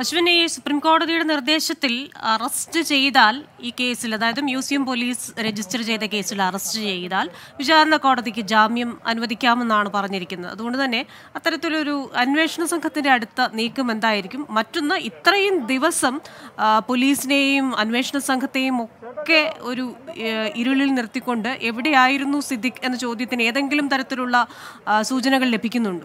അശ്വിൻ ഈ സുപ്രീം കോടതിയുടെ നിർദ്ദേശത്തിൽ അറസ്റ്റ് ചെയ്താൽ ഈ കേസിൽ അതായത് മ്യൂസിയം പോലീസ് രജിസ്റ്റർ ചെയ്ത കേസിൽ അറസ്റ്റ് ചെയ്താൽ വിചാരണ കോടതിക്ക് ജാമ്യം അനുവദിക്കാമെന്നാണ് പറഞ്ഞിരിക്കുന്നത് അതുകൊണ്ട് തന്നെ അത്തരത്തിലൊരു അന്വേഷണ സംഘത്തിന്റെ അടുത്ത നീക്കം എന്തായിരിക്കും മറ്റൊന്ന് ഇത്രയും ദിവസം ആ, പോലീസിനെയും അന്വേഷണ സംഘത്തെയും ഒക്കെ ഒരു ഏഹ്, ഇരുളിൽ നിർത്തിക്കൊണ്ട് എവിടെയായിരുന്നു സിദ്ദിഖ് എന്ന ചോദ്യത്തിന് ഏതെങ്കിലും തരത്തിലുള്ള ആ, സൂചനകൾ ലഭിക്കുന്നുണ്ടോ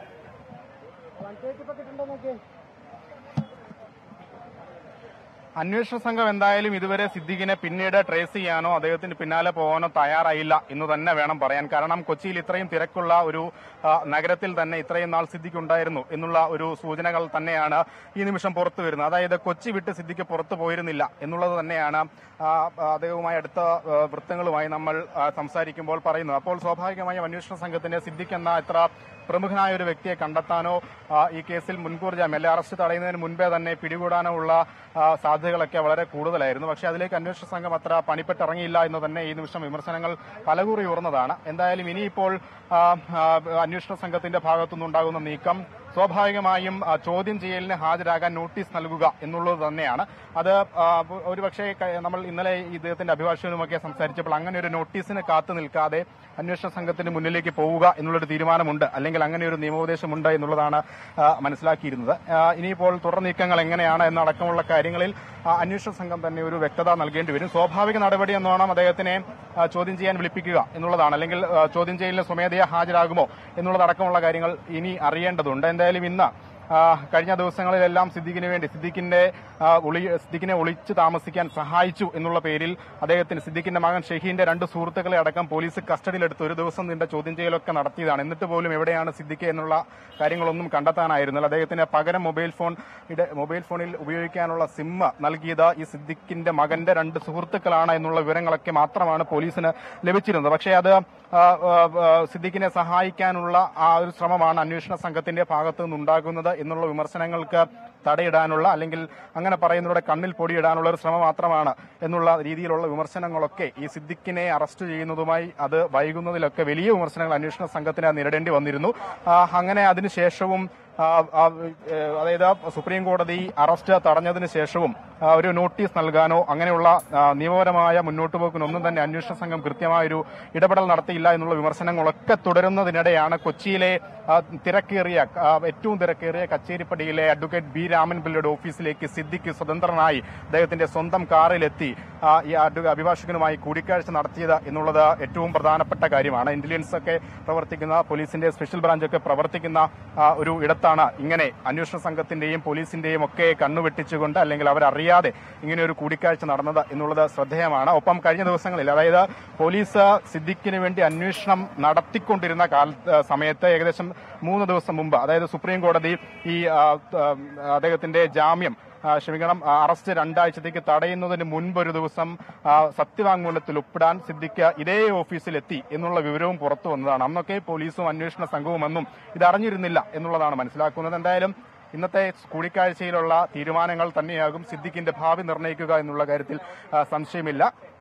അന്വേഷണ സംഘം എന്തായാലും ഇതുവരെ സിദ്ദിഖിനെ പിന്നീട് ട്രേസ് ചെയ്യാനോ അദ്ദേഹത്തിന് പിന്നാലെ പോകാനോ തയ്യാറായില്ല എന്ന് തന്നെ വേണം പറയാൻ കാരണം കൊച്ചിയിൽ ഇത്രയും തിരക്കുള്ള ഒരു ആ, നഗരത്തിൽ തന്നെ ഇത്രയും നാൾ സിദ്ദിഖ് ഉണ്ടായിരുന്നു എന്നുള്ള ഒരു സൂചനകൾ തന്നെയാണ് ഈ നിമിഷം പുറത്തു വരുന്നത് അതായത് കൊച്ചി വിട്ട് സിദ്ദിഖ് പുറത്തു പോയിരുന്നില്ല എന്നുള്ളത് തന്നെയാണ് ആ, അദ്ദേഹവുമായി അടുത്ത ആ, വൃത്തങ്ങളുമായി നമ്മൾ ആ, സംസാരിക്കുമ്പോൾ പറയുന്നത് അപ്പോൾ സ്വാഭാവികമായും അന്വേഷണ സംഘത്തിന്റെ സിദ്ദിഖ് എന്ന ഇത്ര പ്രമുഖനായ ഒരു വ്യക്തിയെ കണ്ടെത്താനോ ആ, ഈ കേസിൽ മുൻകൂർ ജാമ്യം അല്ലെ അറസ്റ്റ് തടയുന്നതിന് മുൻപേ തന്നെ പിടികൂടാനോ ഉള്ള ആ, സാധ്യതകളൊക്കെ വളരെ കൂടുതലായിരുന്നു പക്ഷേ അതിലേക്ക് അന്വേഷണ സംഘം അത്ര പണിപ്പെട്ടിറങ്ങിയില്ല എന്ന് തന്നെ ഈ നിമിഷം വിമർശനങ്ങൾ പലകുറി ഉയർന്നതാണ് എന്തായാലും ഇനിയിപ്പോൾ ആ, ആ, അന്വേഷണ സംഘത്തിന്റെ ഭാഗത്തുനിന്നുണ്ടാകുന്ന നീക്കം സ്വാഭാവികമായും ആ, ചോദ്യം ചെയ്യലിന് ഹാജരാകാൻ നോട്ടീസ് നൽകുക എന്നുള്ളത് തന്നെയാണ് അത് ആ, ഒരുപക്ഷെ ക- നമ്മൾ ഇന്നലെ ഈ ഇദ്ദേഹത്തിന്റെ അഭിഭാഷകനുമൊക്കെ സംസാരിച്ചപ്പോൾ അങ്ങനെ ഒരു നോട്ടീസിന് കാത്തു നിൽക്കാതെ അന്വേഷണ സംഘത്തിന് മുന്നിലേക്ക് പോവുക എന്നുള്ളൊരു തീരുമാനമുണ്ട് അല്ലെങ്കിൽ അങ്ങനെ ഒരു നിയമോപദേശമുണ്ട് എന്നുള്ളതാണ് ആ, മനസ്സിലാക്കിയിരുന്നത് ആ, ഇനിയിപ്പോൾ തുടർ നീക്കങ്ങൾ എങ്ങനെയാണ് എന്നടക്കമുള്ള കാര്യങ്ങളിൽ ആ, അന്വേഷണ സംഘം തന്നെ ഒരു വ്യക്തത നൽകേണ്ടി വരും സ്വാഭാവിക നടപടി എന്നോണം അദ്ദേഹത്തിനെ ആ, ചോദ്യം ചെയ്യാൻ വിളിപ്പിക്കുക എന്നുള്ളതാണ് അല്ലെങ്കിൽ ആ, ചോദ്യം ചെയ്യലിന് സ്വമേധയാ ഹാജരാകുമോ എന്നുള്ളതടക്കമുള്ള കാര്യങ്ങൾ ഇനി അറിയേണ്ടതുണ്ട് എന്തായാലും ഇന്ന് ആ, കഴിഞ്ഞ ദിവസങ്ങളിലെല്ലാം സിദ്ദിഖിന് വേണ്ടി സിദ്ദിഖിന്റെ ആ, ഒളി സിദ്ദിഖിനെ ഒളിച്ചു താമസിക്കാൻ സഹായിച്ചു എന്നുള്ള പേരിൽ അദ്ദേഹത്തിന് സിദ്ദിഖിന്റെ മകൻ ഷഹീന്റെ രണ്ട് സുഹൃത്തുക്കളെ അടക്കം പോലീസ് കസ്റ്റഡിയിലെടുത്ത് ഒരു ദിവസം നീണ്ട ചോദ്യം ചെയ്യലൊക്കെ നടത്തിയതാണ് എന്നിട്ട് പോലും എവിടെയാണ് സിദ്ദിഖ് എന്നുള്ള കാര്യങ്ങളൊന്നും കണ്ടെത്താനായിരുന്നില്ല അദ്ദേഹത്തിന് പകരം മൊബൈൽ ഫോൺ ഇട- മൊബൈൽ ഫോണിൽ ഉപയോഗിക്കാനുള്ള സിം നൽകിയത് ഈ സിദ്ദിഖിന്റെ മകന്റെ രണ്ട് സുഹൃത്തുക്കളാണ് എന്നുള്ള വിവരങ്ങളൊക്കെ മാത്രമാണ് പോലീസിന് ലഭിച്ചിരുന്നത് പക്ഷേ അത് ആ, ആ, ആ, സിദ്ദിഖിനെ സഹായിക്കാനുള്ള ആ ഒരു ശ്രമമാണ് അന്വേഷണ സംഘത്തിന്റെ ഭാഗത്തു നിന്നുണ്ടാകുന്നത് എന്നുള്ള വിമർശനങ്ങൾക്ക് തടയിടാനുള്ള അല്ലെങ്കിൽ അങ്ങനെ പറയുന്നവരുടെ കണ്ണിൽ പൊടിയിടാനുള്ള ഒരു ശ്രമം മാത്രമാണ് എന്നുള്ള രീതിയിലുള്ള വിമർശനങ്ങളൊക്കെ ഈ സിദ്ദിഖിനെ അറസ്റ്റ് ചെയ്യുന്നതുമായി അത് വൈകുന്നതിലൊക്കെ വലിയ വിമർശനങ്ങൾ അന്വേഷണ സംഘത്തിന് നേരിടേണ്ടി വന്നിരുന്നു ആ, അങ്ങനെ അതിനുശേഷവും ആ, ആ, ഏ, അതായത് സുപ്രീം കോടതി അറസ്റ്റ് തടഞ്ഞതിന് ശേഷവും ആ, ഒരു നോട്ടീസ് നൽകാനോ അങ്ങനെയുള്ള ആ, നിയമപരമായ മുന്നോട്ട് പോക്കിനൊന്നും തന്നെ അന്വേഷണ സംഘം കൃത്യമായൊരു ഇടപെടൽ നടത്തിയില്ല എന്നുള്ള വിമർശനങ്ങളൊക്കെ തുടരുന്നതിനിടെയാണ് കൊച്ചിയിലെ ആ, തിരക്കേറിയ ആ, ഏറ്റവും തിരക്കേറിയ കച്ചേരിപ്പടിയിലെ അഡ്വക്കേറ്റ് ബി രാമൻപിള്ളയുടെ ഓഫീസിലേക്ക് സിദ്ദിഖ് സ്വതന്ത്രനായി അദ്ദേഹത്തിന്റെ സ്വന്തം കാറിലെത്തി ആ, ഈ അഡ്വ- അഭിഭാഷകനുമായി കൂടിക്കാഴ്ച നടത്തിയത് എന്നുള്ളത് ഏറ്റവും പ്രധാനപ്പെട്ട കാര്യമാണ് ഇന്റലിജൻസ് ഒക്കെ പ്രവർത്തിക്കുന്ന പോലീസിന്റെ സ്പെഷ്യൽ ബ്രാഞ്ച് ഒക്കെ പ്രവർത്തിക്കുന്ന ആ, ഒരു ഇടത്താണ് ഇങ്ങനെ അന്വേഷണ സംഘത്തിന്റെയും പോലീസിന്റെയും ഒക്കെ കണ്ണുവെട്ടിച്ചുകൊണ്ട് അല്ലെങ്കിൽ അവരറിയാതെ ഇങ്ങനെ ഒരു കൂടിക്കാഴ്ച നടന്നത് എന്നുള്ളത് ശ്രദ്ധേയമാണ് ഒപ്പം കഴിഞ്ഞ ദിവസങ്ങളിൽ അതായത് പോലീസ് സിദ്ദിഖിന് വേണ്ടി അന്വേഷണം നടത്തിക്കൊണ്ടിരുന്ന കാല ആ, സമയത്ത് ഏകദേശം മൂന്ന് ദിവസം മുമ്പ് അതായത് സുപ്രീം കോടതി ഈ ആ, ആ, അദ്ദേഹത്തിന്റെ ജാമ്യം ആ, ക്ഷമിക്കണം ആ, അറസ്റ്റ് രണ്ടാഴ്ചത്തേക്ക് തടയുന്നതിന് മുൻപ് ഒരു ദിവസം ആ, സത്യവാങ്മൂലത്തിൽ ഒപ്പിടാൻ സിദ്ദിഖ് ഇതേ ഓഫീസിലെത്തി എന്നുള്ള വിവരവും പുറത്തു വന്നതാണ് അന്നൊക്കെ പോലീസും അന്വേഷണ സംഘവും ഒന്നും ഇത് അറിഞ്ഞിരുന്നില്ല എന്നുള്ളതാണ് മനസ്സിലാക്കുന്നത് എന്തായാലും ഇന്നത്തെ കൂടിക്കാഴ്ചയിലുള്ള തീരുമാനങ്ങൾ തന്നെയാകും സിദ്ദിഖിന്റെ ഭാവി നിർണ്ണയിക്കുക എന്നുള്ള കാര്യത്തിൽ ആ, സംശയമില്ല